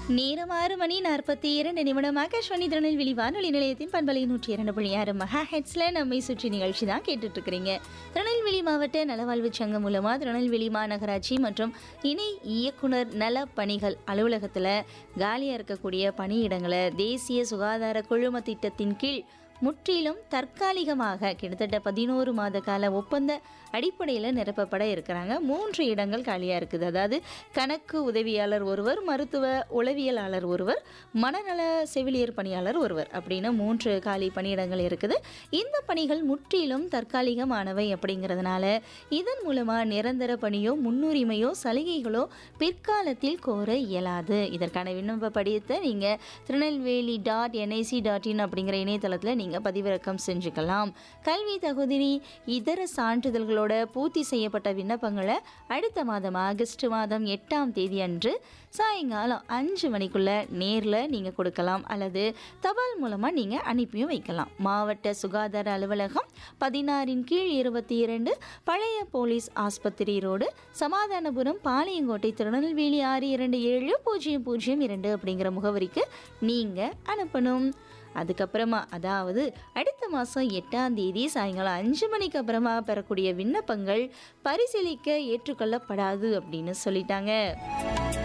நேரம் ஆறு மணி நாற்பத்தி இரண்டு நிமிடம் ஆகாஷ்வாணி திருநெல்வேலி வானொலி நிலையத்தின் பண்பலை நூற்றி இரண்டு புள்ளி ஆறு மகா ஹெட்ஸ்ல நம்மை சுற்றி நிகழ்ச்சி தான் கேட்டுட்டு இருக்கிறீங்க திருநெல்வேலி மாவட்ட நலவாழ்வு சங்கம் மூலமா திருநெல்வேலி மாநகராட்சி மற்றும் இணை இயக்குனர் நல பணிகள் அலுவலகத்தில் காலியாக இருக்கக்கூடிய பணியிடங்களை தேசிய சுகாதார குழும திட்டத்தின் கீழ் முற்றிலும் தற்காலிகமாக கிட்டத்தட்ட பதினோரு மாத கால ஒப்பந்த அடிப்படையில் நிரப்பப்பட இருக்கிறாங்க மூன்று இடங்கள் காலியாக இருக்குது அதாவது கணக்கு உதவியாளர் ஒருவர் மருத்துவ உளவியலாளர் ஒருவர் மனநல செவிலியர் பணியாளர் ஒருவர் அப்படின்னு மூன்று காலி பணியிடங்கள் இருக்குது இந்த பணிகள் முற்றிலும் தற்காலிகமானவை அப்படிங்கிறதுனால இதன் மூலமாக நிரந்தர பணியோ முன்னுரிமையோ சலுகைகளோ பிற்காலத்தில் கோர இயலாது இதற்கான விண்ணப்ப படியத்தை நீங்கள் Tirunelveli dot NIC dot in அப்படிங்கிற இணையதளத்தில் நீங்கள் பதிவிறக்கம் செஞ்சுக்கலாம் கல்வி தகுதி இதர சான்றிதழ்களோட பூர்த்தி செய்யப்பட்ட விண்ணப்பங்களை அடுத்த மாதம் ஆகஸ்ட் மாதம் எட்டாம் தேதி அன்று சாயங்காலம் அஞ்சு மணிக்குள்ள நேரில் நீங்கள் கொடுக்கலாம் அல்லது தபால் மூலமாக நீங்கள் அனுப்பியும் வைக்கலாம் மாவட்ட சுகாதார அலுவலகம் பதினாறின் கீழ் இருபத்தி இரண்டு பழைய போலீஸ் ஆஸ்பத்திரி ரோடு சமாதானபுரம் பாளையங்கோட்டை திருநெல்வேலி ஆறு இரண்டு ஏழு பூஜ்ஜியம் பூஜ்ஜியம் இரண்டு அப்படிங்கிற முகவரிக்கு நீங்கள் அனுப்பணும் அதுக்கப்புறமா அதாவது அடுத்த மாதம் எட்டாம் தேதி சாயங்காலம் அஞ்சு மணிக்கு அப்புறமா பெறக்கூடிய விண்ணப்பங்கள் பரிசீலிக்க ஏற்றுக்கொள்ளப்படாது அப்படின்னு சொல்லிட்டாங்க